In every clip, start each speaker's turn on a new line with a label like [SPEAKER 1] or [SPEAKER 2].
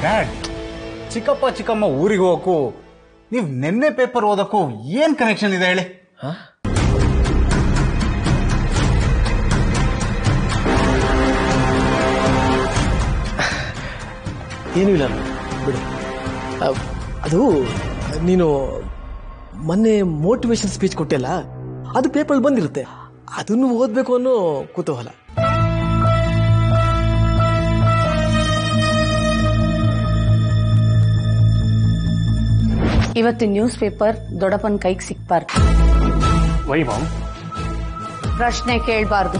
[SPEAKER 1] Dad ಚಿಕ್ಕಪ್ಪ ಚಿಕ್ಕಮ್ಮ ಊರಿಗೆ ಹೋಗಕ್ಕೂ ನೀವು ನಿನ್ನೆ ಪೇಪರ್ ಓದಕ್ಕೂ ಏನ್ ಕನೆಕ್ಷನ್ ಇದೆ ಹೇಳಿ
[SPEAKER 2] ಏನೂ ಇಲ್ಲ ಬಿಡು ಆ, ಅದು ನೀನು ಮೊನ್ನೆ ಮೋಟಿವೇಶನ್ ಸ್ಪೀಚ್ ಕೊಟ್ಟೆಲ್ಲ ಅದು ಪೇಪರ್ ಬಂದಿರುತ್ತೆ ಅದನ್ನು ಓದಬೇಕು ಅನ್ನೋ ಕುತೂಹಲ
[SPEAKER 3] ಇವತ್ತಿನ ನ್ಯೂಸ್ ಪೇಪರ್ ದೊಡ್ಡಪ್ಪನ ಕೈಗೆ ಸಿಕ್ಬಾರ್ದು
[SPEAKER 4] ವೈ ಮಾಮ್
[SPEAKER 3] ಪ್ರಶ್ನೆ ಕೇಳಬಾರ್ದು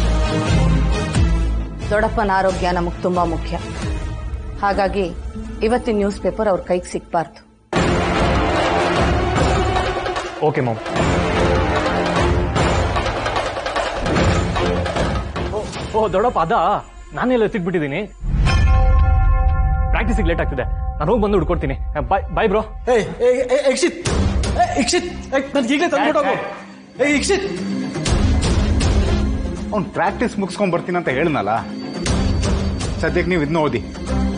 [SPEAKER 3] ದೊಡ್ಡಪ್ಪನ ಆರೋಗ್ಯ ನಮಗೆ ತುಂಬಾ ಮುಖ್ಯ ಹಾಗಾಗಿ ಇವತ್ತಿನ ನ್ಯೂಸ್ ಪೇಪರ್ ಅವ್ರ ಕೈಗೆ ಸಿಕ್ಬಾರ್ದು
[SPEAKER 4] ಓಕೆ ಮಾಮ್ ಓ ದೊಡ್ಡಪ್ಪ ಅದ ನಾನೆಲ್ಲ ಎತ್ತಿಟ್ಬಿಟ್ಟಿದ್ದೀನಿ ಪ್ರಾಕ್ಟೀಸಿಗೆ ಲೇಟ್ ಆಗ್ತಿದೆ ನಾನು ಹೋಗಿ ಬಂದು ಹುಡ್ಕೊಡ್ತೀನಿ ಬಾಯ್ ಬಾಯ್ ಬ್ರೋ
[SPEAKER 2] ಏಯ್ ಏಯ್, ಏಯ್, ಇಕ್ಷಿತ್ ಏಯ್, ಇಕ್ಷಿತ್ ನನಗೆ ಈಗಲೇ ತಂದ್ಬಿಟ್ಟೋಗು ಏಯ್ ಇಕ್ಷಿತ್
[SPEAKER 1] ಅವ್ನು ಪ್ರಾಕ್ಟೀಸ್ ಮುಗಿಸ್ಕೊಂಡ್ ಬರ್ತೀನಿ ಅಂತ ಹೇಳಿದ್ನಲ್ಲ ಸದ್ಯಕ್ಕೆ ನೀವು ಇದನ್ನ ಓದಿ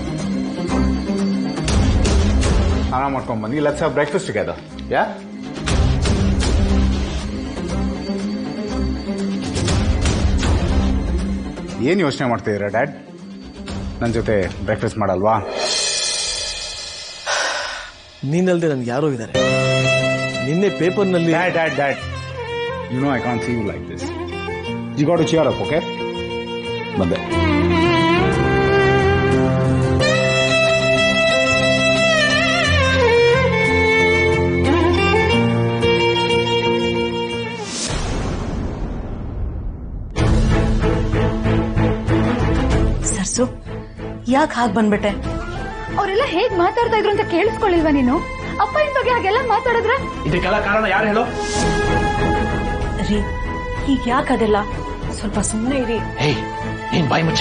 [SPEAKER 1] ಸ್ನಾನ ಮಾಡ್ಕೊಂಡ್ ಬನ್ನಿ ಲೆಟ್ಸ್ ಹ್ಯಾವ್ ಬ್ರೇಕ್ಫಾಸ್ಟ್ ಟುಗೆದರ್ ಯಾ ಏನ್ ಯೋಚನೆ ಮಾಡ್ತಾ ಇದೀರಾ ಡ್ಯಾಡ್ ನನ್ನ ಜೊತೆ ಬ್ರೇಕ್ಫಾಸ್ಟ್ ಮಾಡಲ್ವಾ
[SPEAKER 2] ನೀನಲ್ದೆ ನನ್ಗೆ ಯಾರೋ ಇದ್ದಾರೆ ನಿನ್ನೆ ಪೇಪರ್ನಲ್ಲಿ
[SPEAKER 1] dad dad dad you know I can't see you like this you got to cheer up okay ಬಂದೆ
[SPEAKER 3] ಸರ್ಸು ಯಾಕೆ ಹಾಗೆ ಬಂದ್ಬಿಟ್ಟೆ
[SPEAKER 5] ಅವರೆಲ್ಲ ಹೇಗ್ ಮಾತಾಡ್ತಾ ಇದ್ರು ಅಂತ ಕೇಳಿಸ್ಕೊಳ್ಳಿಲ್ವಾ ನೀನು ಅಪ್ಪ ಇನ್ ಬಗ್ಗೆ ಹಾಗೆಲ್ಲ ಮಾತಾಡಿದ್ರ
[SPEAKER 4] ಇದಕ್ಕೆಲ್ಲ ಕಾರಣ ಯಾರು ಹೇಳೋ
[SPEAKER 3] ರೀ ಈಗ ಯಾಕೆ ಅದೆಲ್ಲ ಸ್ವಲ್ಪ ಸುಮ್ಮನೆ ಇರಿ
[SPEAKER 6] ಹೇಯ್ ನೀನ್ ಬಾಯಿ ಮುಚ್ಚೆ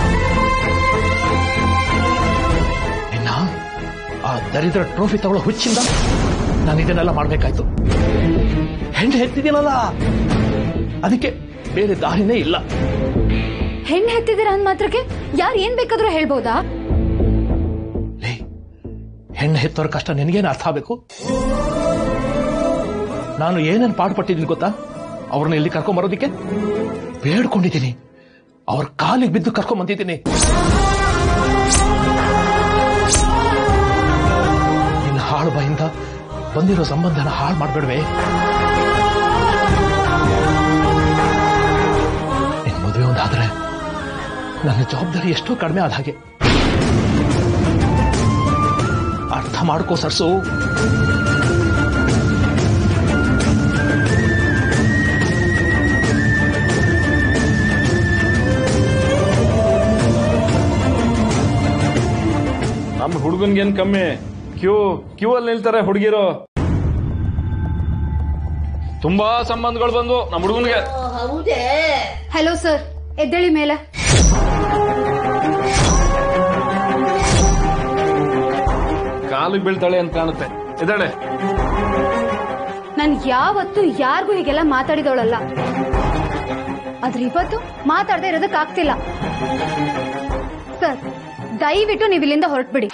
[SPEAKER 6] ನಿನ್ನ ಆ ದರಿದ್ರ ಟ್ರೋಫಿ ತಗೊಳ್ಳೋ ಹುಚ್ಚಿಂದ ನಾನು ಇದನ್ನೆಲ್ಲ ಮಾಡ್ಬೇಕಾಯ್ತು ಹೆಂಡು ಹೆತ್ತಿದ್ದೀನಲ್ಲ ಅದಕ್ಕೆ ಬೇರೆ ದಾರಿನೇ ಇಲ್ಲ
[SPEAKER 5] ಹೆಣ್ಣು ಹೆತ್ತಿದ್ದೀರಾ ಅಂದ್ ಮಾತ್ರಕ್ಕೆ ಯಾರು ಏನ್ ಬೇಕಾದ್ರೂ ಹೇಳ್ಬೋದಾ
[SPEAKER 6] ಲೇ ಹೆಣ್ಣು ಹೆತ್ತೋರ ಕಷ್ಟ ನಿನಗೇನು ಅರ್ಥ ಆಗಬೇಕು ನಾನು ಏನೇನು ಪಾಡುಪಟ್ಟಿದ್ದೀನಿ ಗೊತ್ತಾ ಅವ್ರನ್ನ ಇಲ್ಲಿ ಕರ್ಕೊಂಡ್ ಬರೋದಿಕ್ಕೆ ಬೇಡ್ಕೊಂಡಿದ್ದೀನಿ ಅವ್ರ ಕಾಲಿಗೆ ಬಿದ್ದು ಕರ್ಕೊಂಡ್ ಬಂದಿದ್ದೀನಿ ನಿನ್ನ ಹಾಳು ಬಾಯಿಂದ ಬಂದಿರೋ ಸಂಬಂಧನ ಹಾಳು ಮಾಡ್ಬೇಡ್ವೆ ನಿನ್ ಮದುವೆ ಒಂದಾದ್ರೆ ನನ್ನ ಜವಾಬ್ದಾರಿ ಎಷ್ಟೋ ಕಡಿಮೆ ಆದ ಹಾಗೆ ಅರ್ಥ ಮಾಡ್ಕೋ ಸರ್ಸು
[SPEAKER 7] ನಮ್ಮ ಹುಡುಗನ್ಗೇನ್ ಕಮ್ಮಿ ಕ್ಯೂ ಕ್ಯೂ ಅಲ್ಲಿ ನಿಲ್ತಾರೆ ಹುಡುಗಿರು ತುಂಬಾ ಸಂಬಂಧಗಳು ಬಂದು ನಮ್ಮ ಹುಡುಗನ್ಗೆ
[SPEAKER 5] ಹಲೋ ಸರ್ ಎದ್ದೇಳಿ ಮೇಲೆ
[SPEAKER 7] ಕಾಲಿಗೆ ಬೀಳ್ತಾಳೆ ಅಂತ ಕಾಣುತ್ತೆ ಇದ್ದಾಳೆ
[SPEAKER 5] ನಾನ್ ಯಾವತ್ತು ಯಾರಿಗೂ ಹೀಗೆಲ್ಲ ಮಾತಾಡಿದವಳಲ್ಲ ಆದ್ರೆ ಇವತ್ತು ಮಾತಾಡದೆ ಇರೋದಕ್ ಆಗ್ತಿಲ್ಲ ಸರ್ ದಯವಿಟ್ಟು ನೀವು ಇಲ್ಲಿಂದ ಹೊರಟ್ಬಿಡಿ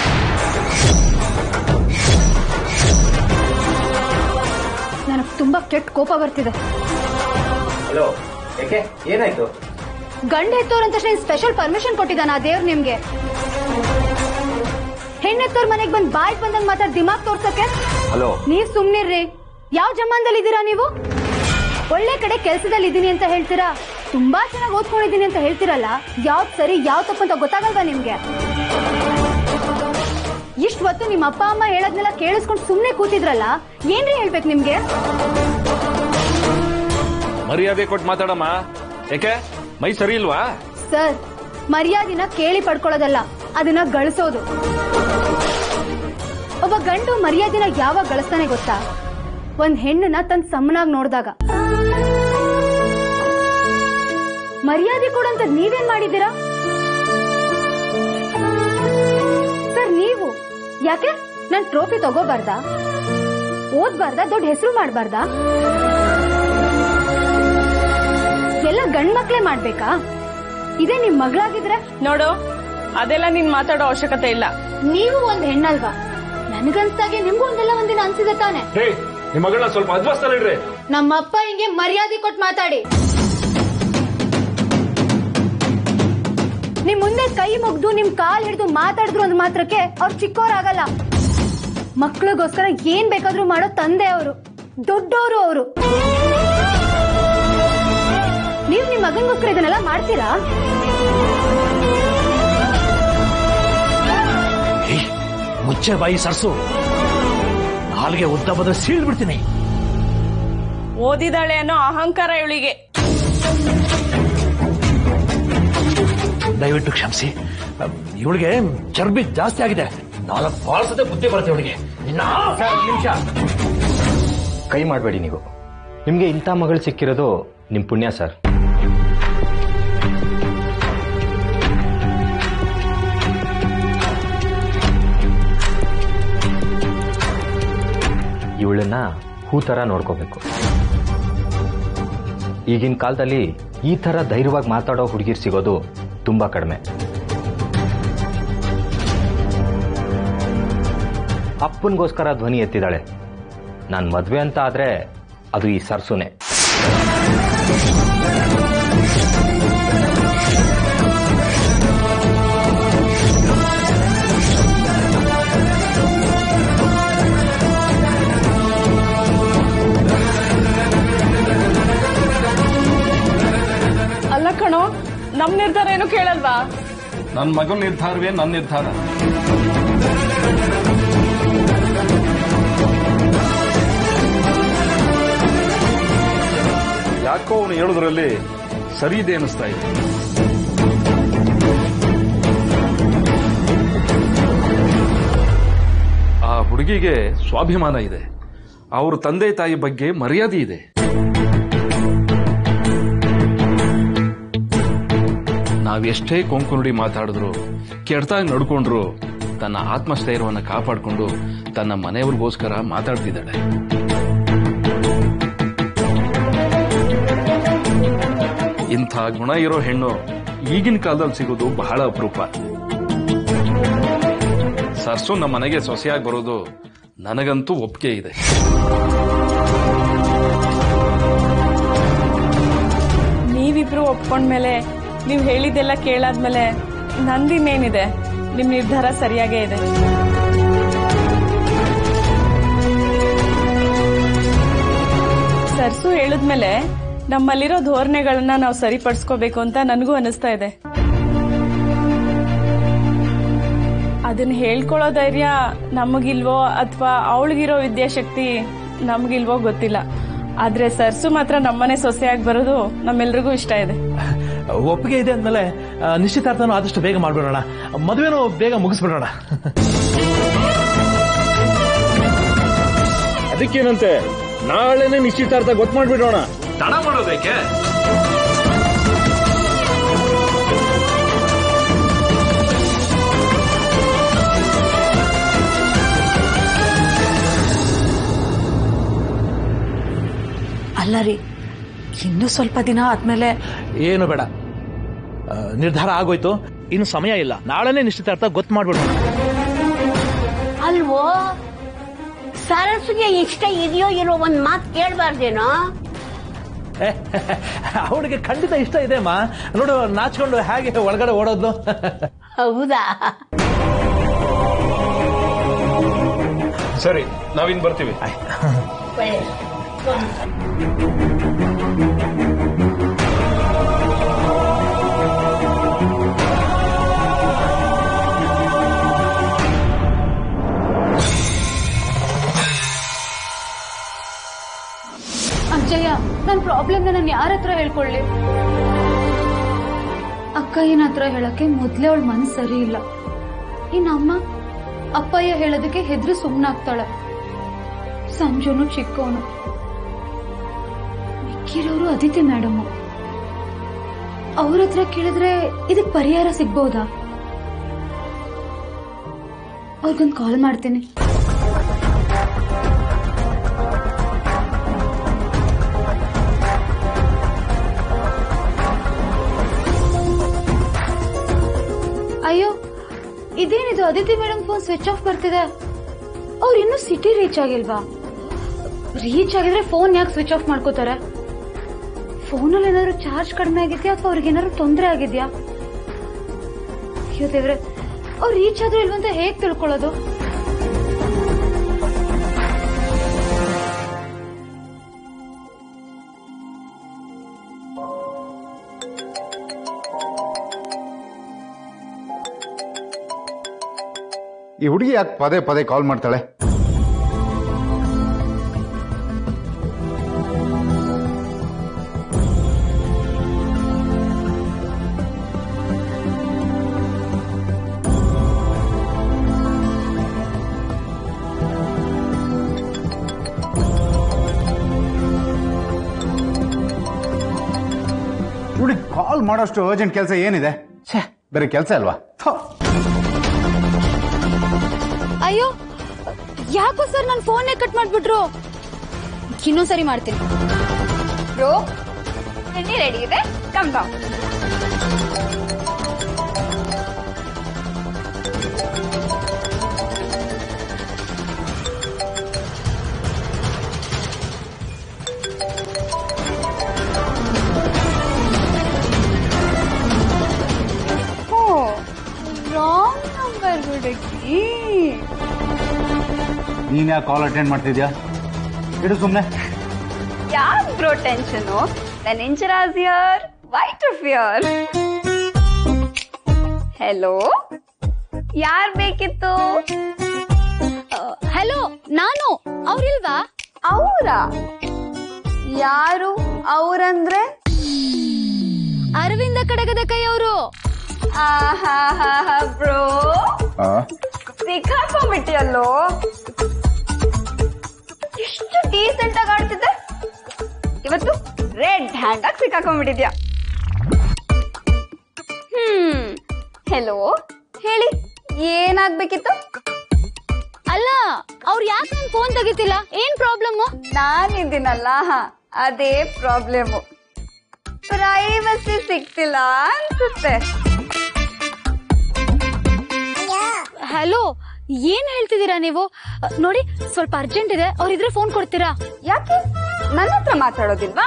[SPEAKER 5] ನನಗ್ ತುಂಬಾ ಕೆಟ್ಟ ಕೋಪ ಬರ್ತಿದೆ
[SPEAKER 8] ಹಲೋ ಯಾಕೆ ಏನಾಯ್ತು
[SPEAKER 5] ಗಂಡ ಹೆತ್ತೋರ್ ಅಂತ ಸ್ಪೆಷಲ್ ಪರ್ಮಿಷನ್ ಕೊಟ್ಟಿದ್ದಾನ ಆ ದೇವ್ರು ನಿಮ್ಗೆ ಹೆಣ್ಣೆತ್ತೋರ್ ಮನೆಗ್ ಬಂದ್ ಬಾಯ್ ಬಂದಂಗ್ ಮಾತಾಡ್ ದಿಮಾಗ್ ತೋರ್ಸಕ್ಕೆ
[SPEAKER 8] ಹಲೋ
[SPEAKER 5] ನೀವ್ ಸುಮ್ನಿರ್ರಿ ಯಾವ ಜಮಾನದಲ್ಲಿ ಇದ್ದೀರಾ ನೀವು ಒಳ್ಳೆ ಕಡೆ ಕೆಲ್ಸದಲ್ಲಿ ಇದೀನಿ ಅಂತ ಹೇಳ್ತೀರಾ ತುಂಬಾ ಚೆನ್ನಾಗಿ ಓದ್ಕೊಂಡಿದೀನಿ ಅಂತ ಹೇಳ್ತೀರಲ್ಲ ಯಾವ್ದ್ ಸರಿ ಯಾವ್ ತಪ್ಪು ಅಂತ ಗೊತ್ತಾಗಲ್ವಾ ನಿಮ್ಗೆ ಇಷ್ಟ್ ಹೊತ್ತು ನಿಮ್ಮ ಅಪ್ಪ ಅಮ್ಮ ಹೇಳದ್ನೆಲ್ಲ ಕೇಳಿಸ್ಕೊಂಡು ಸುಮ್ನೆ ಕೂತಿದ್ರಲ್ಲ ಏನ್ರಿ ಹೇಳ್ಬೇಕು ನಿಮ್ಗೆ
[SPEAKER 7] ಮರ್ಯಾದೆ ಕೊಟ್ಟು ಮಾತಾಡಮ್ಮ ಯಾಕೆ ಮೈ ಸರಿ ಇಲ್ವಾ
[SPEAKER 5] ಸರ್ ಮರ್ಯಾದಿನ ಕೇಳಿ ಪಡ್ಕೊಳ್ಳೋದಲ್ಲ ಅದನ್ನ ಗಳಿಸೋದು ಒಬ್ಬ ಗಂಡು ಮರ್ಯಾದಿನ ಯಾವಾಗ ಗಳಿಸ್ತಾನೆ ಗೊತ್ತಾ ಒಂದ್ ಹೆಣ್ಣನ್ನ ತನ್ ಸಮನಾಗ್ ನೋಡಿದಾಗ ಮರ್ಯಾದೆ ಕೊಡಂತ ನೀವೇನ್ ಮಾಡಿದ್ದೀರಾ ಸರ್ ನೀವು ಯಾಕೆ ನನ್ ಟ್ರೋಫಿ ತಗೋಬಾರ್ದಾ ಓದ್ಬಾರ್ದಾ ದೊಡ್ಡ ಹೆಸರು ಮಾಡ್ಬಾರ್ದಾ ಎಲ್ಲ ಗಂಡ್ ಮಕ್ಳೇ ಮಾಡ್ಬೇಕಾ ಇದೇ ನಿಮ್ ಮಗಳಾಗಿದ್ರೆ
[SPEAKER 3] ನೋಡು
[SPEAKER 9] ಅದೆಲ್ಲ ನೀನ್ ಮಾತಾಡೋ ಅವಶ್ಯಕತೆ ಇಲ್ಲ
[SPEAKER 5] ನೀವು ಒಂದ್ ಹೆಣ್ಣಲ್ವಾ ನನ್ಗನ್ಸ್ದಾಗೆ ನಿಮ್ಗೂ ಒಂದಲ್ಲ ಒಂದಿನ ಅನ್ಸಿದೆ ತಾನೆ
[SPEAKER 7] ಹೇ ನಿಮ್ಮ ಮಗಳನ್ನ ಸ್ವಲ್ಪ ಅದ್ವಾಸ್ತಲ್ಲಿಡ್ರಿ
[SPEAKER 5] ನಮ್ಮಪ್ಪ ಹಿಂಗೆ ಮರ್ಯಾದೆ ಕೊಟ್ಟು ಮಾತಾಡಿ ನಿಮ್ ಮುಂದೆ ಕೈ ಮುಗ್ದು ನಿಮ್ ಕಾಲ್ ಹಿಡಿದು ಮಾತಾಡಿದ್ರು ಒಂದ್ ಮಾತ್ರಕ್ಕೆ ಅವ್ರು ಚಿಕ್ಕವರಾಗಲ್ಲ ಮಕ್ಳಿಗೋಸ್ಕರ ಏನ್ ಬೇಕಾದ್ರೂ ಮಾಡೋ ತಂದೆ ಅವರು ದೊಡ್ಡವರು ಅವರು ನೀವ್ ನಿಮ್ ಮಗನ್ಗೋಸ್ಕರ ಇದನ್ನೆಲ್ಲ ಮಾಡ್ತೀರಾ
[SPEAKER 6] ಏಯ್, ಮುಚ್ಚೆ ಬಾಯಿ ಸರ್ಸು ನಾಲ್ಗೆ ಉದ್ದ ಬಂದ್ರೆ ಸೀಳ್ ಬಿಡ್ತೀನಿ
[SPEAKER 9] ಓದಿದಾಳೆ ಅನ್ನೋ ಅಹಂಕಾರ ಇವಳಿಗೆ
[SPEAKER 6] ದಯವಿಟ್ಟು ಕ್ಷಮಿಸಿ ಇವಳಿಗೆ ಚರ್ಬಿ ಜಾಸ್ತಿ ಆಗಿದೆ ನಾಲ್ಕು ಬಾಳ್ಸದೆ ಬುದ್ಧಿ ಬರುತ್ತೆ ಇವಳಿಗೆ ನಿನ್ನ
[SPEAKER 8] ನಿಮಿಷ ಕೈ ಮಾಡಬೇಡಿ ನೀವು ನಿಮ್ಗೆ ಇಂಥ ಮಗಳು ಸಿಕ್ಕಿರೋದು ನಿಮ್ ಪುಣ್ಯ ಸರ್ ಇವಳನ್ನ ಹೂ ಥರ ನೋಡ್ಕೋಬೇಕು ಈಗಿನ ಕಾಲದಲ್ಲಿ ಈ ಥರ ಧೈರ್ಯವಾಗಿ ಮಾತಾಡೋ ಹುಡುಗಿರ್ ಸಿಗೋದು ತುಂಬಾ ಕಡಿಮೆ ಅಪ್ಪನಿಗೋಸ್ಕರ ಧ್ವನಿ ಎತ್ತಿದಾಳೆ ನಾನು ಮದ್ವೆ ಅಂತ ಆದ್ರೆ ಅದು ಈ ಸರ್ಸುನೆ
[SPEAKER 9] ಅಲ್ಲ ಕಣೋ ನಮ್ ನಿರ್ಧಾರ ಏನು ಕೇಳಲ್ವಾ
[SPEAKER 7] ನನ್ನ ಮಗನ ನಿರ್ಧಾರವೇ ನನ್ನ ನಿರ್ಧಾರ ಯಾಕೋ ಅವನು ಹೇಳೋದ್ರಲ್ಲಿ ಸರಿ ಇದೆ ಅನಿಸ್ತಾ ಇದೆ ಆ ಹುಡುಗಿಗೆ ಸ್ವಾಭಿಮಾನ ಇದೆ ಅವ್ರ ತಂದೆ ತಾಯಿ ಬಗ್ಗೆ ಮರ್ಯಾದೆ ಇದೆ ನಾವೆಷ್ಟೇ ಕೊಂಕು ನುಡಿ ಮಾತಾಡಿದ್ರು ಕೆಡ್ತಾಗಿ ನಡ್ಕೊಂಡ್ರು ತನ್ನ ಆತ್ಮಸ್ಥೈರ್ಯವನ್ನು ಕಾಪಾಡಿಕೊಂಡು ತನ್ನ ಮನೆಯವ್ರಿಗೋಸ್ಕರ ಮಾತಾಡ್ತಿದ್ದಾಳೆ ಇಂಥ ಗುಣ ಇರೋ ಹೆಣ್ಣು ಈಗಿನ ಕಾಲದಲ್ಲಿ ಸಿಗೋದು ಬಹಳ ಅಪರೂಪ ಸರ್ಸು ನಮ್ಮ ಮನೆಗೆ ಸೊಸೆಯಾಗಿ ಬರೋದು ನನಗಂತೂ ಒಪ್ಪಿಗೆ ಇದೆ
[SPEAKER 9] ನೀವಿಬ್ರು ಒಪ್ಕೊಂಡ್ಮೇಲೆ ನೀವ್ ಹೇಳಿದ್ದೆಲ್ಲ ಕೇಳಾದ್ಮೇಲೆ ನಂದಿನ್ನೇನಿದೆ ನಿಮ್ ನಿರ್ಧಾರ ಸರಿಯಾಗೇ ಇದೆ ಸರ್ಸು ಹೇಳಿದ್ಮೇಲೆ ನಮ್ಮಲ್ಲಿರೋ ಧೋರಣೆಗಳನ್ನ ನಾವು ಸರಿಪಡಿಸ್ಕೋಬೇಕು ಅಂತ ನನಗೂ ಅನಿಸ್ತಾ ಇದೆ ಅದನ್ನ ಹೇಳ್ಕೊಳ್ಳೋ ಧೈರ್ಯ ನಮಗಿಲ್ವೋ ಅಥವಾ ಅವಳಿಗಿರೋ ವಿದ್ಯಾಶಕ್ತಿ ನಮಗಿಲ್ವೋ ಗೊತ್ತಿಲ್ಲ ಆದ್ರೆ ಸರ್ಸು ಮಾತ್ರ ನಮ್ಮನೆ ಸೊಸೆಯಾಗಿ ಬರೋದು ನಮ್ಮೆಲ್ರಿಗೂ ಇಷ್ಟ ಇದೆ
[SPEAKER 6] ಒಪ್ಪಿಗೆ ಇದೆ ಅಂದ್ಮೇಲೆ ಆ, ನಿಶ್ಚಿತಾರ್ಥನೂ ಆದಷ್ಟು ಬೇಗ ಮಾಡ್ಬಿಡೋಣ ಮದುವೆನೂ ಬೇಗ ಮುಗಿಸ್ಬಿಡೋಣ
[SPEAKER 7] ಅದಕ್ಕೇನಂತೆ ನಾಳೆನೆ ನಿಶ್ಚಿತಾರ್ಥ ಗೊತ್ತು ಮಾಡ್ಬಿಡೋಣ
[SPEAKER 6] ತಡ ಮಾಡೋದಕ್ಕೆ
[SPEAKER 3] ಅಲ್ಲ ರೀ ಇನ್ನೂ ಸ್ವಲ್ಪ ದಿನ ಆದ್ಮೇಲೆ
[SPEAKER 6] ಏನು ಬೇಡ ಆ, ನಿರ್ಧಾರ ಆಗೋಯ್ತು ಇನ್ನು ಸಮಯ ಇಲ್ಲ ನಾಳೆನೇ ನಿಶ್ಚಿತಾರ್ಥ ಗೊತ್ತು ಮಾಡ್ಬಿಡೋಣ
[SPEAKER 10] ಅಲ್ವೋ ಸರಸ್ಗೆ ಇಷ್ಟ ಇದೆಯೋ ಇರೋ ಒಂದ್ ಮಾತು ಕೇಳಬಾರ್ದೇನೋ
[SPEAKER 6] ಅವಳಿಗೆ ಖಂಡಿತ ಇಷ್ಟ ಇದೆ ಅಮ್ಮ ನೋಡು ನಾಚ್ಕೊಂಡು ಹೇಗೆ ಒಳಗಡೆ ಓಡೋದು
[SPEAKER 10] ಹೌದಾ
[SPEAKER 7] ಸರಿ ನಾವಿನ್ ಬರ್ತೀವಿ
[SPEAKER 5] ಅಜ್ಜಯ್ಯ ನನ್ನ ಪ್ರಾಬ್ಲಮ್ ನಾನು ಯಾರ ಹತ್ರ ಹೇಳ್ಕೊಳ್ಳಿ ಅಕ್ಕಯ್ಯನ ಹತ್ರ ಹೇಳಕ್ಕೆ ಮೊದ್ಲೇ ಅವಳ ಮನ್ಸ್ ಸರಿ ಇಲ್ಲ ಇನ್ನು ಅಮ್ಮ ಅಪ್ಪಯ್ಯ ಹೇಳೋದಕ್ಕೆ ಹೆದ್ರಿ ಸುಮ್ಮನಾಗ್ತಾಳೆ ಸಂಜುನು ಚಿಕ್ಕವನು ಮಿಕ್ಕಿರೋರು ಅದಿತಿ ಮೇಡಮ್ ಅವ್ರ ಹತ್ರ ಕೇಳಿದ್ರೆ ಇದಕ್ ಪರಿಹಾರ ಸಿಗ್ಬೋದಾ ಅವ್ರಿಗೊಂದು ಕಾಲ್ ಮಾಡ್ತೀನಿ ಅಯ್ಯೋ ಇದು Aditi madam phone switch off ಬರ್ತಿದೆ ಅವ್ರು ಇನ್ನೂ ಸಿಟಿ ರೀಚ್ ಆಗಿಲ್ವಾ ರೀಚ್ ಆಗಿದ್ರೆ ಫೋನ್ ಯಾಕೆ ಸ್ವಿಚ್ ಆಫ್ ಮಾಡ್ಕೋತಾರೆ ಫೋನಲ್ಲಿ ಏನಾದ್ರು ಚಾರ್ಜ್ ಕಡಿಮೆ ಆಗಿದ್ಯಾ ಅಥವಾ ಅವ್ರಿಗೆ ಏನಾದ್ರು ತೊಂದರೆ ಆಗಿದ್ಯಾ ಅಯ್ಯೋ ದೇವ್ರೆ ಅವ್ರು ರೀಚ್ ಆದ್ರೆ ಇಲ್ವಂತ ಹೇಗ್ ತಿಳ್ಕೊಳ್ಳೋದು
[SPEAKER 1] ಈ ಹುಡುಗಿ ಯಾಕೆ ಪದೇ ಪದೇ ಕಾಲ್ ಮಾಡ್ತಾಳೆ ಹುಡುಗಿ ಕಾಲ್ ಮಾಡೋಷ್ಟು ಅರ್ಜೆಂಟ್ ಕೆಲಸ ಏನಿದೆ ಛೇ ಬೇರೆ ಕೆಲಸ ಅಲ್ವಾ ಥು.
[SPEAKER 5] ಅಯ್ಯೋ ಯಾಕೋ ಸರ್ ನನ್ನ ಫೋನ್ ಕಟ್ ಮಾಡ್ಬಿಟ್ರು ಇನ್ನೊಂದ್ಸರಿ ಮಾಡ್ತೀನಿ
[SPEAKER 11] ಬ್ರೋ ರೆಡಿ ರೆಡಿ ಇದೆ calm down oh wrong number ಹುಡುಗಿ
[SPEAKER 1] ನೀನ್ ಯಾಕೆ ಕಾಲ್ ಅಟೆಂಡ್ ಮಾಡ್ತಿದ್ಯಾ ಇಡು ಸುಮ್ಮನೆ
[SPEAKER 11] ಯಾಕ್ ಬ್ರೋ ಟೆನ್ಷನು ನನ್ನ ಇಂಚರಾಸ್ ಇಯರ್ ವೈಟ್ ಆಫ್ ಇಯರ್ ಹೆಲೋ ಯಾರ್ ಬೇಕಿತ್ತು
[SPEAKER 5] ಹಲೋ ನಾನು ಅವ್ರಿಲ್ವಾ
[SPEAKER 11] ಅವರ ಯಾರು ಅವ್ರಂದ್ರೆ
[SPEAKER 5] ಅರವಿಂದ ಕಡಗದ ಕೈ ಅವರು
[SPEAKER 11] ಆಹಾ ಬ್ರೋ ಸಿಕ್ಕಾಕೊಂಡ್ಬಿಟ್ಟಿಯಲ್ಲೋ ಎಷ್ಟು ಡೀಸೆಂಟ್ ಆಗಿ ಆಡ್ತಿದ್ದೆ ಇವತ್ತು ರೆಡ್ ಹ್ಯಾಂಡ್ ಆಗಿ ಸಿಕ್ಕಾಕೊಂಡ್ಬಿಟ್ಟಿದ್ಯಾ ಹ್ಮ್ ಹೆಲೋ ಹೇಳಿ ಏನಾಗ್ಬೇಕಿತ್ತು
[SPEAKER 5] ಅಲ್ಲ ಅವ್ರು ಯಾಕೆ ನನ್ ಫೋನ್ ತೆಗಿತಿಲ್ಲ ಏನ್ ಪ್ರಾಬ್ಲಮ್
[SPEAKER 11] ನಾನಿದ್ದೀನಲ್ಲ ಅದೇ ಪ್ರಾಬ್ಲಮ್ ಪ್ರೈವಸಿ ಸಿಗ್ತಿಲ್ಲ ಅನ್ಸುತ್ತೆ
[SPEAKER 5] ಹಲೋ ಏನ್ ಹೇಳ್ತಿದ್ದೀರಾ ನೀವು ಅ, ನೋಡಿ ಸ್ವಲ್ಪ ಅರ್ಜೆಂಟ್ ಇದೆ ಅವ್ರಿದ್ರೆ ಫೋನ್ ಕೊಡ್ತೀರಾ
[SPEAKER 11] ಯಾಕೆ ನನ್ನ ಹತ್ರ ಮಾತಾಡೋದಿಲ್ವಾ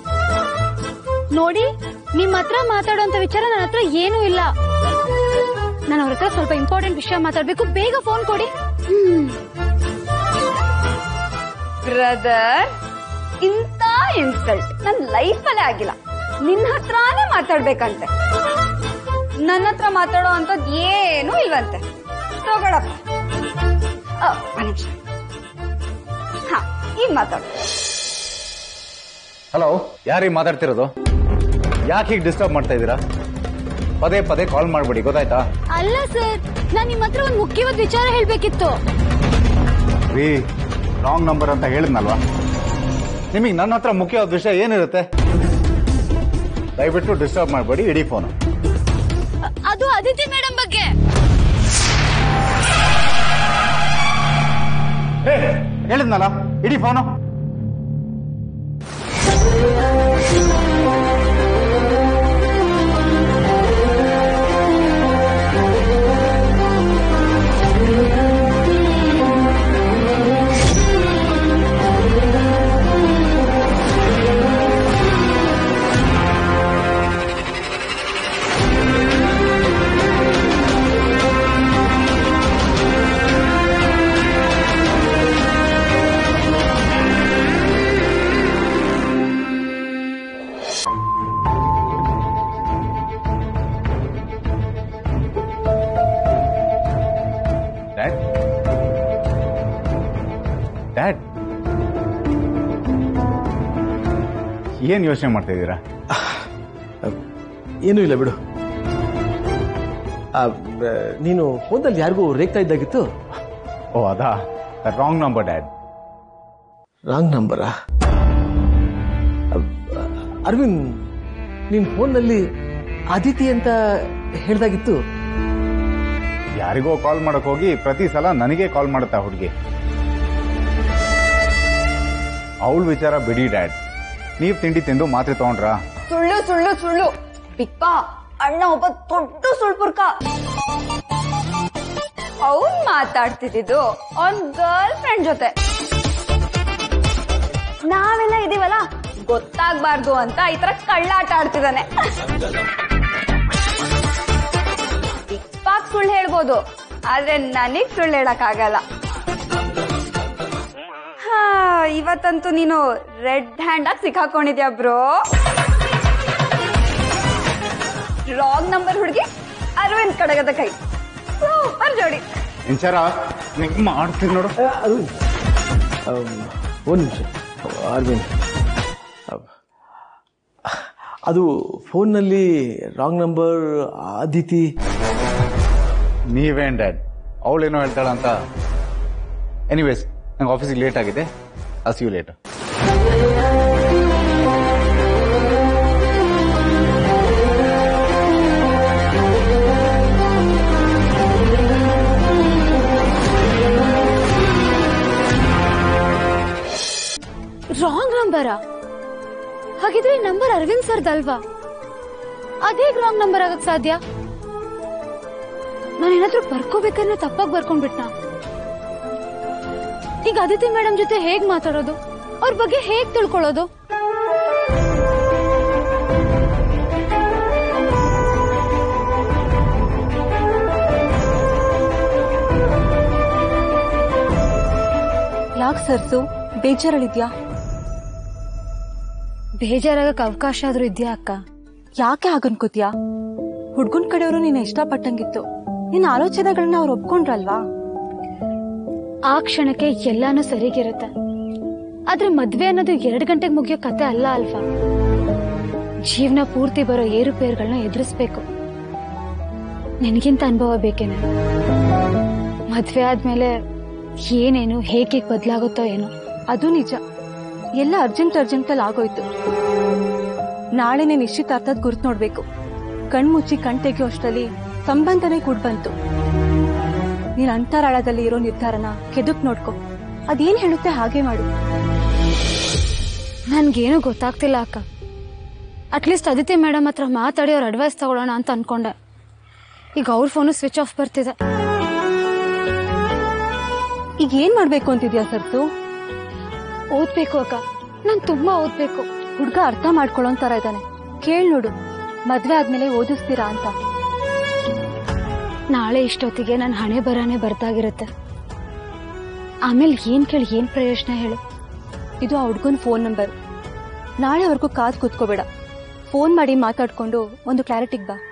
[SPEAKER 5] ನೋಡಿ ನಿಮ್ ಹತ್ರ ಮಾತಾಡೋಂತ ವಿಚಾರ ನನ್ನ ಹತ್ರ ಏನೂ ಇಲ್ಲ ನಾನು ಅವ್ರ ಹತ್ರ ಸ್ವಲ್ಪ ಇಂಪಾರ್ಟೆಂಟ್ ವಿಷಯ ಮಾತಾಡ್ಬೇಕು ಬೇಗ ಫೋನ್ ಕೊಡಿ ಹ್ಮ್
[SPEAKER 11] ಬ್ರದರ್ ಇಂತ ಇನ್ಸಲ್ಟ್ ನನ್ ಲೈಫಲ್ಲೇ ಆಗಿಲ್ಲ ನಿನ್ನ ಹತ್ರನೇ ಮಾತಾಡ್ಬೇಕಂತೆ ನನ್ನ ಹತ್ರ ಮಾತಾಡೋ ಅಂತದ್ ಏನೂ ಇಲ್ವಂತೆ ತಗೊಳಪ್ಪ ಆ, ಒಂದ್ ನಿಮಿಷ ಹಾ ಈಗ ಮಾತಾಡು
[SPEAKER 1] ಹಲೋ ಯಾರೀಗ ಮಾತಾಡ್ತಿರೋದು ಯಾಕೆ ಹೀಗೆ ಡಿಸ್ಟರ್ಬ್ ಮಾಡ್ತಾ ಇದ್ದೀರಾ ಪದೇ ಪದೇ ಕಾಲ್ ಮಾಡ್ಬೇಡಿ ಗೊತ್ತಾಯ್ತಾ
[SPEAKER 5] ಅಲ್ಲ ಸರ್ ನಾನ್ ನಿಮ್ ಹತ್ರ ಒಂದ್ ಮುಖ್ಯವಾದ ವಿಚಾರ ಹೇಳ್ಬೇಕಿತ್ತು
[SPEAKER 1] ರೀ ರಾಂಗ್ ನಂಬರ್ ಅಂತ ಹೇಳಿದ್ನಲ್ವಾ ನಿಮಗೆ ನನ್ನ ಹತ್ರ ಮುಖ್ಯವಾದ ವಿಷಯ ಏನಿರುತ್ತೆ ದಯವಿಟ್ಟು ಡಿಸ್ಟರ್ಬ್ ಮಾಡಬೇಡಿ ಇಡೀ ಫೋನು
[SPEAKER 5] ಅ- ಅದು ಅದಿತಿ ಮೇಡಮ್ ಬಗ್ಗೆ
[SPEAKER 1] ಹೇಳಿದ್ನಲ್ಲ ಇಡೀ ಫೋನು ಡ್ಯಾಡ್ ಡ್ಯಾಡ್ ಏನ್ ಯೋಚನೆ ಮಾಡ್ತಾ ಇದ್ದೀರಾ
[SPEAKER 2] ಏನೂ ಇಲ್ಲ ಬಿಡು ಆ, ಬ- ನೀನು ಫೋನಲ್ಲಿ ಯಾರಿಗೂ ರೇಗ್ತಾ ಇದ್ದಾಗಿತ್ತು
[SPEAKER 1] ಓ ಅದಾ ರಾಂಗ್ ನಂಬರ್ ಡ್ಯಾಡ್
[SPEAKER 2] ರಾಂಗ್ ನಂಬರಾ ಅರವಿಂದ್ ನೀನ್ ಫೋನ್ನಲ್ಲಿ ಅದಿತಿ ಅಂತ ಹೇಳ್ದಾಗಿತ್ತು
[SPEAKER 1] ಯಾರಿಗೋ ಕಾಲ್ ಮಾಡಕ್ ಹೋಗಿ ಪ್ರತಿ ಸಲ ನನಗೆ ಕಾಲ್ ಮಾಡುತ್ತಾ ಹುಡುಗಿ ಅವಳ ವಿಚಾರ ಬಿಡಿ ಡ್ಯಾಡ್ ನೀವ್ ತಿಂಡಿ ತಿಂದು ಮಾತ್ರೆ ತಗೊಂಡ್ರಾ
[SPEAKER 11] ಸುಳ್ಳು ಸುಳ್ಳು ಸುಳ್ಳು ಬಿಪ್ಪ ಅಣ್ಣ ಒಬ್ಬ ದೊಡ್ಡ ಸುಳ್ಪುರ್ಕ ಅವ್ನ್ ಮಾತಾಡ್ತಿದ್ದು ಅವ್ನ್ ಗರ್ಲ್ ಫ್ರೆಂಡ್ ಜೊತೆ ನಾವೆಲ್ಲ ಇದೀವಲ್ಲ ಗೊತ್ತಾಗ್ಬಾರ್ದು ಅಂತ ಈ ತರ ಕಳ್ಳಾಟ ಆಡ್ತಿದ್ದಾನೆ ಇಪ್ಪಾಕ್ ಸುಳ್ಳು ಹೇಳ್ಬೋದು ಆದ್ರೆ ನನಗ್ ಸುಳ್ಳು ಹೇಳಕ್ ಆಗಲ್ಲ ಹಾ ಇವತ್ತಂತೂ ನೀನು ರೆಡ್ ಹ್ಯಾಂಡ್ ಆಗಿ ಸಿಕ್ಕಾಕೊಂಡಿದ್ಯಾ ಬ್ರೋ ರಾಂಗ್ ನಂಬರ್ ಹುಡುಗಿ ಅರವಿಂದ್ ಕಡಗದ ಕೈ ಸೂಪರ್ ಜೋಡಿ
[SPEAKER 1] ಇಂಚಾರ ನಿಂಗೆ ಮಾಡ್ತೀನಿ ನೋಡು
[SPEAKER 2] ಅದು ಒಂದು ನಿಮಿಷ ಅರವಿಂದ್ ಅಹ್, ಅದು ಫೋನ್ನಲ್ಲಿ ರಾಂಗ್ ನಂಬರ್ ಆದಿತಿ
[SPEAKER 1] ನೀವೇನ್ ಡ್ಯಾಡ್ ಅವಳೇನೋ ಹೇಳ್ತಾಳ ಅಂತ ಎನಿವೇಸ್ ನಂಗೆ ಆಫೀಸಿಗೆ ಲೇಟ್ ಆಗಿದೆ as you late
[SPEAKER 5] wrong number ಹಾಗಿದ್ರೆ ಈ ನಂಬರ್ ಅರವಿಂದ್ ಸರ್ದಲ್ವಾ ಅದೇಗ್ ರಾಂಗ್ ನಂಬರ್ ಆಗಕ್ ಸಾಧ್ಯ ನಾನು ಏನಾದ್ರೂ ಬರ್ಕೋಬೇಕನ್ನ ತಪ್ಪಾಗಿ ಬರ್ಕೊಂಡ್ಬಿಟ್ನಾ ಈಗ ಅದಿತಿ ಮೇಡಮ್ ಜೊತೆ ಹೇಗ್ ಮಾತಾಡೋದು ಅವ್ರ ಬಗ್ಗೆ ಹೇಗ್ ತಿಳ್ಕೊಳ್ಳೋದು
[SPEAKER 12] ಯಾಕೆ ಸರ್ಸು ಬೇಜಾರಲ್ಲಿದ್ಯಾ
[SPEAKER 5] ಬೇಜಾರಾಗಕ್ ಅವಕಾಶ ಆದ್ರೂ ಇದ್ಯಾ ಅಕ್ಕ
[SPEAKER 12] ಯಾಕೆ ಹಾಗನ್ಕೋತ್ಯಾ ಹುಡ್ಗನ್ ಕಡೆಯವರು ನೀನು ಇಷ್ಟಪಟ್ಟಂಗಿತ್ತು ನಿನ್ನ ಆಲೋಚನೆಗಳನ್ನ ಅವ್ರು ಒಪ್ಕೊಂಡ್ರಲ್ವಾ
[SPEAKER 5] ಆ ಕ್ಷಣಕ್ಕೆ ಎಲ್ಲಾನು ಸರಿಗಿರುತ್ತೆ ಆದ್ರೆ ಮದ್ವೆ ಅನ್ನೋದು ಎರಡ್ ಗಂಟೆಗೆ ಮುಗಿಯೋ ಕತೆ ಅಲ್ಲ ಅಲ್ವಾ ಜೀವನ ಪೂರ್ತಿ ಬರೋ ಏರುಪೇರುಗಳನ್ನ ಎದುರಿಸ್ಬೇಕು ನಿನಗಿಂತ ಅನುಭವ ಬೇಕೇನೆ ಮದ್ವೆ ಆದ್ಮೇಲೆ ಏನೇನು ಹೇಗೆ ಬದಲಾಗುತ್ತೋ ಏನೋ
[SPEAKER 12] ಅದು ನಿಜ ಎಲ್ಲ ಅರ್ಜೆಂಟ್ ಅರ್ಜೆಂಟಲ್ಲಿ ಆಗೋಯ್ತು ನಾಳೆನೆ ನಿಶ್ಚಿತಾರ್ಥದ ಗುರ್ತು ನೋಡ್ಬೇಕು ಕಣ್ಮುಚ್ಚಿ ಕಣ್ ತೆಗೆಯೋ ಅಷ್ಟರಲ್ಲಿ ಸಂಬಂಧನೇ ಕೂಡ್ ಬಂತು ನೀನ್ ಅಂತರಾಳದಲ್ಲಿ ಇರೋ ನಿರ್ಧಾರನ ಕೆದಕ್ ನೋಡ್ಕೊ ಅದೇನ್ ಹೇಳುತ್ತೆ ಹಾಗೆ ಮಾಡು
[SPEAKER 5] ನನ್ಗೇನು ಗೊತ್ತಾಗ್ತಿಲ್ಲ ಅಕ್ಕ ಅಟ್ಲೀಸ್ಟ್ ಅದಿತಿ ಮೇಡಮ್ ಹತ್ರ ಮಾತಾಡಿ ಅವ್ರ ಅಡ್ವೈಸ್ ತಗೊಳ್ಳೋಣ ಅಂತ ಅನ್ಕೊಂಡೆ ಈಗ ಅವ್ರ ಫೋನು ಸ್ವಿಚ್ ಆಫ್ ಬರ್ತಿದೆ
[SPEAKER 12] ಈಗ ಏನ್ ಮಾಡ್ಬೇಕು ಅಂತಿದ್ಯಾ ಸರ್ಸು
[SPEAKER 5] ಓದ್ಬೇಕು ಅಕ್ಕ ನಾನ್ ತುಂಬಾ ಓದ್ಬೇಕು
[SPEAKER 12] ಹುಡ್ಗ ಅರ್ಥ ಮಾಡ್ಕೊಳ್ಳೋನ್ ತರ ಇದ್ದಾನೆ ಕೇಳ್ ನೋಡು ಮದ್ವೆ ಆದ್ಮೇಲೆ ಓದಿಸ್ತೀರಾ ಅಂತ
[SPEAKER 5] ನಾಳೆ ಇಷ್ಟೊತ್ತಿಗೆ ನನ್ನ ಹಣೆ ಬರಾನೇ ಬರ್ತಾಗಿರುತ್ತೆ ಆಮೇಲೆ ಏನ್ ಕೇಳಿ ಏನ್ ಪ್ರಯೋಜನ ಹೇಳು
[SPEAKER 12] ಇದು ಆ ಹುಡ್ಗನ್ ಫೋನ್ ನಂಬರ್ ನಾಳೆವರೆಗೂ ಕಾದ್ ಕೂತ್ಕೋಬೇಡ ಫೋನ್ ಮಾಡಿ ಮಾತಾಡ್ಕೊಂಡು ಒಂದು ಕ್ಲಾರಿಟಿಗ್ ಬಾ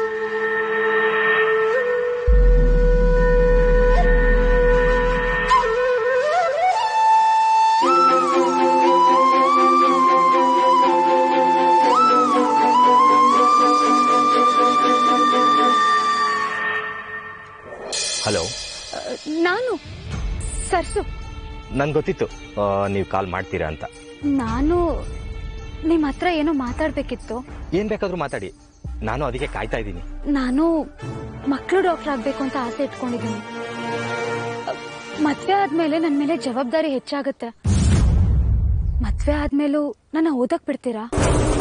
[SPEAKER 8] ಹಲೋ
[SPEAKER 5] ನಾನು ಸರ್ಸು
[SPEAKER 8] ನನ್ಗೆ ಗೊತ್ತಿತ್ತು ನೀವು ಕಾಲ್ ಮಾಡ್ತೀರಾ ಅಂತ
[SPEAKER 5] ನಾನು ನಿಮ್ ಹತ್ರ ಏನೋ ಮಾತಾಡ್ಬೇಕಿತ್ತು
[SPEAKER 8] ಏನ್ ಬೇಕಾದ್ರೂ ಮಾತಾಡಿ ನಾನು ಅದಕ್ಕೆ ಕಾಯ್ತಾ ಇದ್ದೀನಿ
[SPEAKER 5] ನಾನು ಮಕ್ಕಳು ಡಾಕ್ಟರ್ ಆಗ್ಬೇಕು ಅಂತ ಆಸೆ ಇಟ್ಕೊಂಡಿದ್ದೀನಿ ಮದ್ವೆ ಆದ್ಮೇಲೆ ನನ್ ಮೇಲೆ ಜವಾಬ್ದಾರಿ ಹೆಚ್ಚಾಗತ್ತೆ ಮದ್ವೆ ಆದ್ಮೇಲೂ ನನ್ನ ಓದಕ್ ಬಿಡ್ತೀರಾ